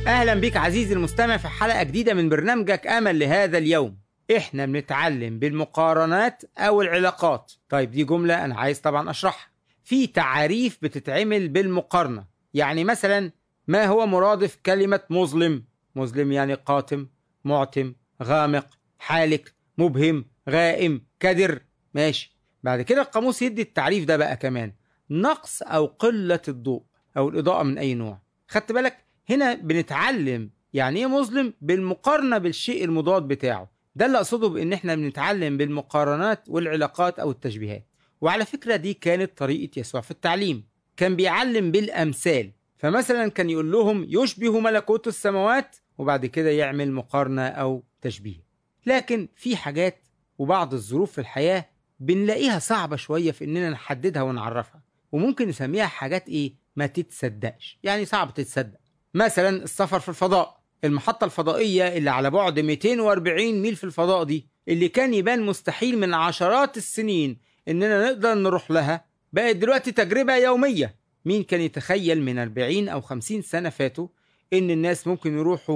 أهلا بك عزيزي المستمع في حلقة جديدة من برنامجك أمل لهذا اليوم إحنا بنتعلم بالمقارنات أو العلاقات طيب دي جملة أنا عايز طبعا أشرحها في تعاريف بتتعمل بالمقارنة يعني مثلا ما هو مرادف كلمة مظلم مظلم يعني قاتم معتم غامق حالك مبهم غائم كدر ماشي بعد كده القاموس يدي التعريف ده بقى كمان نقص أو قلة الضوء أو الإضاءة من أي نوع خدت بالك هنا بنتعلم يعني ايه مظلم بالمقارنه بالشيء المضاد بتاعه ده اللي اقصده بان احنا بنتعلم بالمقارنات والعلاقات او التشبيهات وعلى فكره دي كانت طريقه يسوع في التعليم كان بيعلم بالامثال فمثلا كان يقول لهم يشبه ملكوت السماوات وبعد كده يعمل مقارنه او تشبيه لكن في حاجات وبعض الظروف في الحياه بنلاقيها صعبه شويه في اننا نحددها ونعرفها وممكن نسميها حاجات ايه ما تتصدقش يعني صعب تتصدق مثلا السفر في الفضاء المحطة الفضائية اللي على بعد 240 ميل في الفضاء دي اللي كان يبان مستحيل من عشرات السنين إننا نقدر نروح لها بقت دلوقتي تجربة يومية مين كان يتخيل من 40 أو 50 سنة فاتوا إن الناس ممكن يروحوا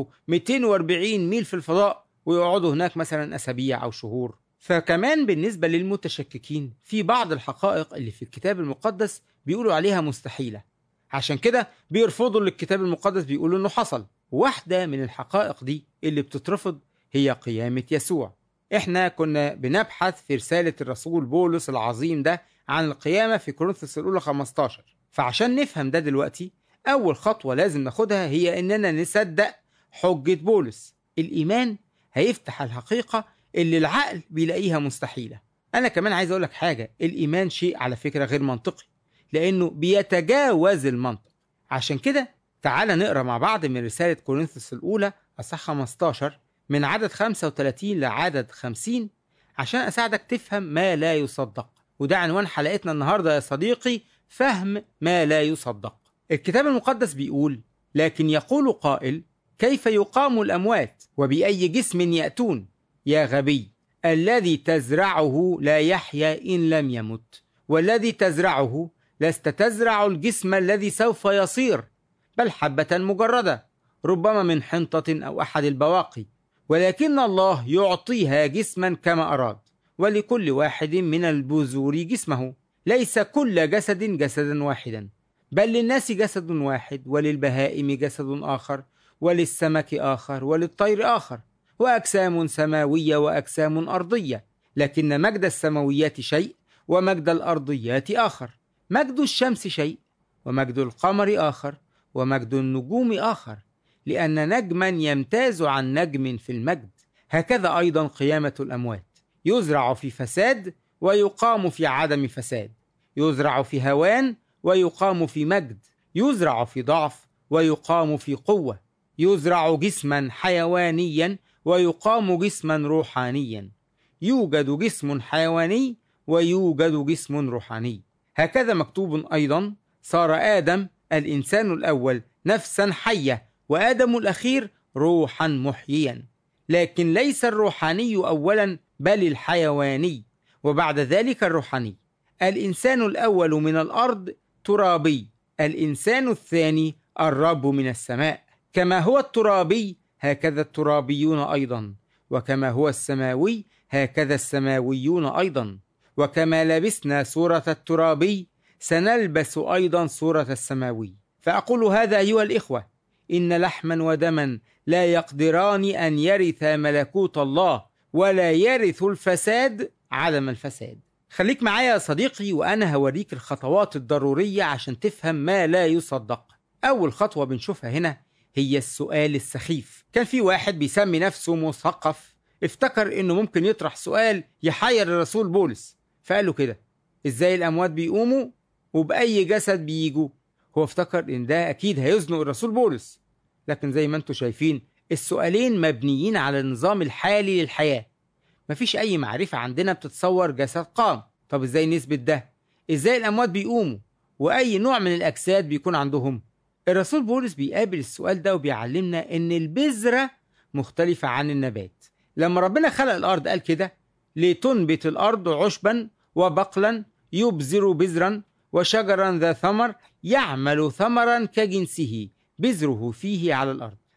240 ميل في الفضاء ويقعدوا هناك مثلا أسابيع أو شهور فكمان بالنسبة للمتشككين في بعض الحقائق اللي في الكتاب المقدس بيقولوا عليها مستحيلة عشان كده بيرفضوا اللي الكتاب المقدس بيقولوا انه حصل واحدة من الحقائق دي اللي بتترفض هي قيامة يسوع احنا كنا بنبحث في رسالة الرسول بولس العظيم ده عن القيامة في كورنثوس الأولى 15 فعشان نفهم ده دلوقتي أول خطوة لازم ناخدها هي إننا نصدق حجة بولس الإيمان هيفتح الحقيقة اللي العقل بيلاقيها مستحيلة أنا كمان عايز أقولك حاجة الإيمان شيء على فكرة غير منطقي لأنه بيتجاوز المنطق عشان كده تعال نقرأ مع بعض من رسالة كورنثوس الأولى أصح 15 من عدد 35 لعدد 50 عشان أساعدك تفهم ما لا يصدق وده عنوان حلقتنا النهاردة يا صديقي فهم ما لا يصدق الكتاب المقدس بيقول لكن يقول قائل كيف يقام الأموات وبأي جسم يأتون يا غبي الذي تزرعه لا يحيا إن لم يمت والذي تزرعه لست تزرع الجسم الذي سوف يصير بل حبة مجردة ربما من حنطة أو أحد البواقي ولكن الله يعطيها جسما كما أراد ولكل واحد من البذور جسمه ليس كل جسد جسدا واحدا بل للناس جسد واحد وللبهائم جسد آخر وللسمك آخر وللطير آخر وأجسام سماوية وأجسام أرضية لكن مجد السماويات شيء ومجد الأرضيات آخر مجد الشمس شيء ومجد القمر آخر ومجد النجوم آخر لأن نجما يمتاز عن نجم في المجد هكذا أيضا قيامة الأموات يزرع في فساد ويقام في عدم فساد يزرع في هوان ويقام في مجد يزرع في ضعف ويقام في قوة يزرع جسما حيوانيا ويقام جسما روحانيا يوجد جسم حيواني ويوجد جسم روحاني هكذا مكتوب أيضا صار آدم الإنسان الأول نفسا حية وآدم الأخير روحا محييا لكن ليس الروحاني أولا بل الحيواني وبعد ذلك الروحاني الإنسان الأول من الأرض ترابي الإنسان الثاني الرب من السماء كما هو الترابي هكذا الترابيون أيضا وكما هو السماوي هكذا السماويون أيضا وكما لبسنا صورة الترابي سنلبس أيضا صورة السماوي فأقول هذا أيها الإخوة إن لحما ودما لا يقدران أن يرث ملكوت الله ولا يرث الفساد عدم الفساد خليك معايا يا صديقي وأنا هوريك الخطوات الضرورية عشان تفهم ما لا يصدق أول خطوة بنشوفها هنا هي السؤال السخيف كان في واحد بيسمي نفسه مثقف افتكر انه ممكن يطرح سؤال يحير الرسول بولس فقال له كده ازاي الاموات بيقوموا وباي جسد بيجوا هو افتكر ان ده اكيد هيزنق الرسول بولس لكن زي ما انتم شايفين السؤالين مبنيين على النظام الحالي للحياه مفيش اي معرفه عندنا بتتصور جسد قام طب ازاي نثبت ده ازاي الاموات بيقوموا واي نوع من الاجساد بيكون عندهم الرسول بولس بيقابل السؤال ده وبيعلمنا ان البذره مختلفه عن النبات لما ربنا خلق الارض قال كده لتنبت الارض عشبا وبقلا يبذر بذرا وشجرا ذا ثمر يعمل ثمرا كجنسه بذره فيه على الارض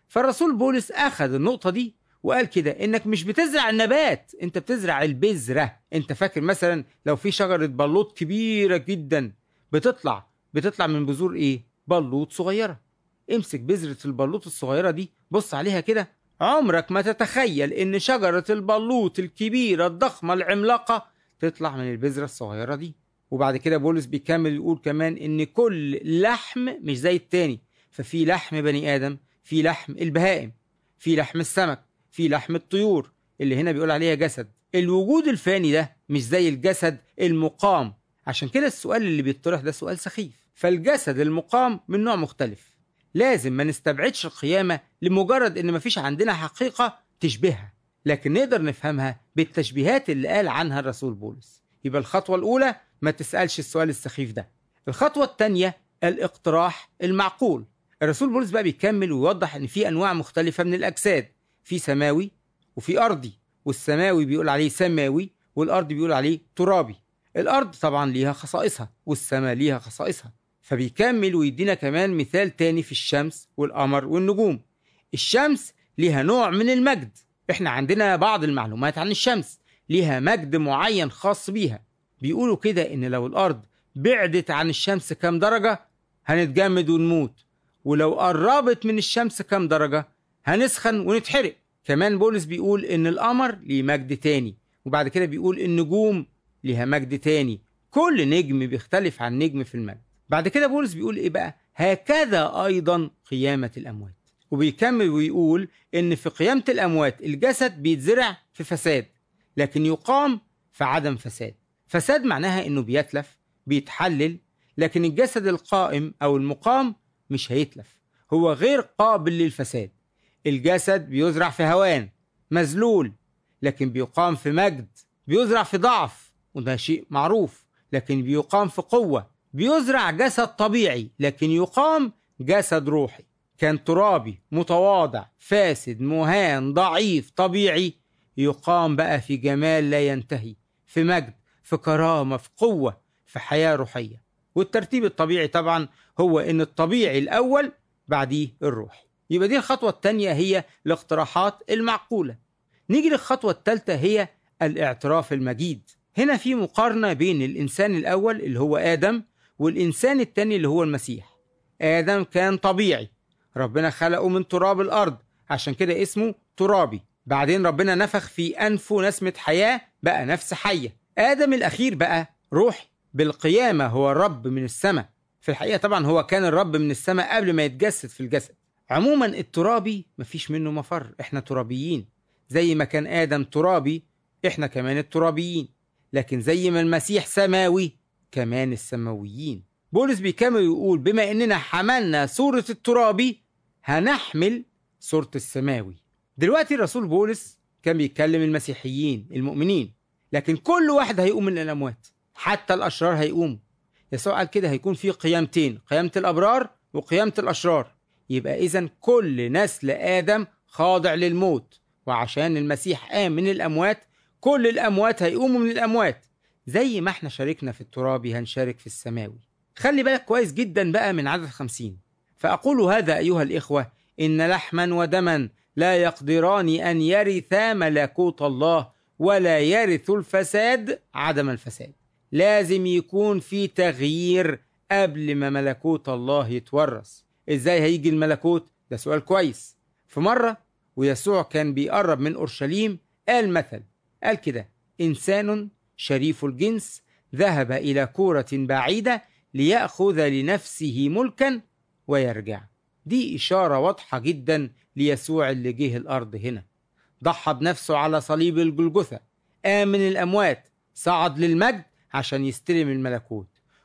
فالرسول بولس أخذ النقطة دي وقال كده إنك مش بتزرع النبات أنت بتزرع البذرة أنت فاكر مثلا لو في شجرة بلوط كبيرة جدا بتطلع بتطلع من بذور إيه؟ بلوط صغيرة امسك بذرة البلوط الصغيرة دي بص عليها كده عمرك ما تتخيل إن شجرة البلوط الكبيرة الضخمة العملاقة تطلع من البذرة الصغيرة دي وبعد كده بولس بيكمل يقول كمان إن كل لحم مش زي التاني ففي لحم بني آدم في لحم البهائم في لحم السمك في لحم الطيور اللي هنا بيقول عليها جسد الوجود الفاني ده مش زي الجسد المقام عشان كده السؤال اللي بيطرح ده سؤال سخيف فالجسد المقام من نوع مختلف لازم ما نستبعدش القيامة لمجرد ان مفيش عندنا حقيقة تشبهها لكن نقدر نفهمها بالتشبيهات اللي قال عنها الرسول بولس يبقى الخطوة الأولى ما تسألش السؤال السخيف ده الخطوة الثانية الاقتراح المعقول الرسول بولس بقى بيكمل ويوضح ان في انواع مختلفة من الاجساد في سماوي وفي ارضي والسماوي بيقول عليه سماوي والارض بيقول عليه ترابي الارض طبعا ليها خصائصها والسماء ليها خصائصها فبيكمل ويدينا كمان مثال تاني في الشمس والقمر والنجوم الشمس ليها نوع من المجد احنا عندنا بعض المعلومات عن الشمس ليها مجد معين خاص بيها بيقولوا كده ان لو الارض بعدت عن الشمس كام درجة هنتجمد ونموت ولو قربت من الشمس كام درجة هنسخن ونتحرق كمان بولس بيقول ان القمر ليه مجد تاني وبعد كده بيقول النجوم ليها مجد تاني كل نجم بيختلف عن نجم في المجد بعد كده بولس بيقول ايه بقى هكذا ايضا قيامة الاموات وبيكمل ويقول ان في قيامة الاموات الجسد بيتزرع في فساد لكن يقام في عدم فساد فساد معناها انه بيتلف بيتحلل لكن الجسد القائم او المقام مش هيتلف هو غير قابل للفساد الجسد بيزرع في هوان مذلول لكن بيقام في مجد بيزرع في ضعف وده شيء معروف لكن بيقام في قوة بيزرع جسد طبيعي لكن يقام جسد روحي كان ترابي متواضع فاسد مهان ضعيف طبيعي يقام بقى في جمال لا ينتهي في مجد في كرامة في قوة في حياة روحية والترتيب الطبيعي طبعا هو ان الطبيعي الاول بعديه الروحي يبقى دي الخطوة الثانية هي الاقتراحات المعقولة نيجي للخطوة الثالثة هي الاعتراف المجيد هنا في مقارنة بين الإنسان الأول اللي هو آدم والإنسان الثاني اللي هو المسيح آدم كان طبيعي ربنا خلقه من تراب الأرض عشان كده اسمه ترابي بعدين ربنا نفخ في أنفه نسمة حياة بقى نفس حية آدم الأخير بقى روحي بالقيامة هو الرب من السماء في الحقيقة طبعا هو كان الرب من السماء قبل ما يتجسد في الجسد عموما الترابي مفيش منه مفر احنا ترابيين زي ما كان آدم ترابي احنا كمان الترابيين لكن زي ما المسيح سماوي كمان السماويين بولس بيكمل يقول بما اننا حملنا صورة الترابي هنحمل صورة السماوي دلوقتي الرسول بولس كان بيتكلم المسيحيين المؤمنين لكن كل واحد هيقوم من الأموات حتى الأشرار هيقوموا يسوع قال كده هيكون في قيامتين قيامة الأبرار وقيامة الأشرار يبقى إذا كل نسل آدم خاضع للموت وعشان المسيح قام من الأموات كل الأموات هيقوموا من الأموات زي ما احنا شاركنا في الترابي هنشارك في السماوي خلي بالك كويس جدا بقى من عدد خمسين فأقول هذا أيها الإخوة إن لحما ودما لا يقدران أن يرثا ملكوت الله ولا يرث الفساد عدم الفساد لازم يكون في تغيير قبل ما ملكوت الله يتورث ازاي هيجي الملكوت ده سؤال كويس في مرة ويسوع كان بيقرب من أورشليم قال مثل قال كده إنسان شريف الجنس ذهب إلى كورة بعيدة ليأخذ لنفسه ملكا ويرجع دي إشارة واضحة جدا ليسوع اللي جه الأرض هنا ضحى بنفسه على صليب الجلجثة قام من الأموات صعد للمجد عشان يستلم الملكوت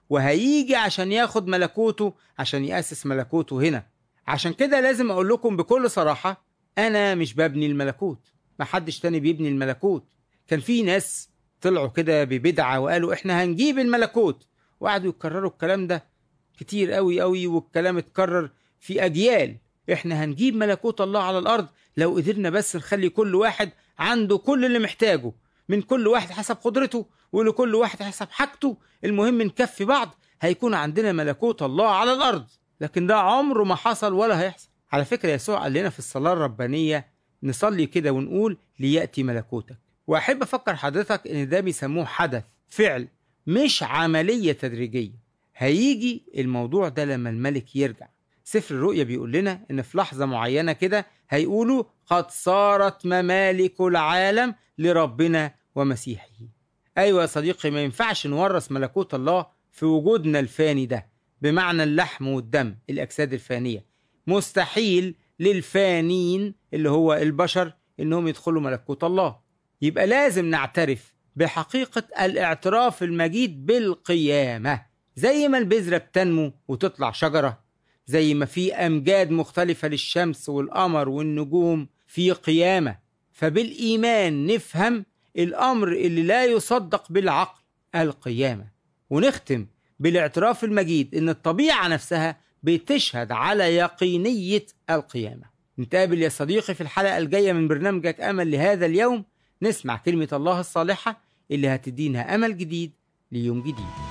وهيجي عشان ياخد ملكوته عشان يأسس ملكوته هنا عشان كده لازم أقول لكم بكل صراحة أنا مش ببني الملكوت محدش تاني بيبني الملكوت كان في ناس طلعوا كده ببدعة وقالوا إحنا هنجيب الملكوت وقعدوا يكرروا الكلام ده كتير قوي قوي والكلام اتكرر في أجيال إحنا هنجيب ملكوت الله على الأرض لو قدرنا بس نخلي كل واحد عنده كل اللي محتاجه من كل واحد حسب قدرته ولكل واحد حسب حاجته المهم نكفي بعض هيكون عندنا ملكوت الله على الأرض لكن ده عمره ما حصل ولا هيحصل على فكرة يسوع قال لنا في الصلاة الربانية نصلي كده ونقول ليأتي ملكوتك وأحب أفكر حضرتك إن ده بيسموه حدث فعل مش عملية تدريجية هيجي الموضوع ده لما الملك يرجع سفر الرؤيا بيقول لنا إن في لحظة معينة كده هيقولوا قد صارت ممالك العالم لربنا ومسيحه أيوة يا صديقي ما ينفعش نورث ملكوت الله في وجودنا الفاني ده بمعنى اللحم والدم الأجساد الفانية مستحيل للفانين اللي هو البشر إنهم يدخلوا ملكوت الله يبقى لازم نعترف بحقيقة الاعتراف المجيد بالقيامة زي ما البذرة بتنمو وتطلع شجرة زي ما في أمجاد مختلفة للشمس والقمر والنجوم في قيامة فبالإيمان نفهم الأمر اللي لا يصدق بالعقل القيامة ونختم بالاعتراف المجيد إن الطبيعة نفسها بتشهد على يقينية القيامة نتقابل يا صديقي في الحلقة الجاية من برنامجك أمل لهذا اليوم نسمع كلمة الله الصالحة اللي هتدينا أمل جديد ليوم جديد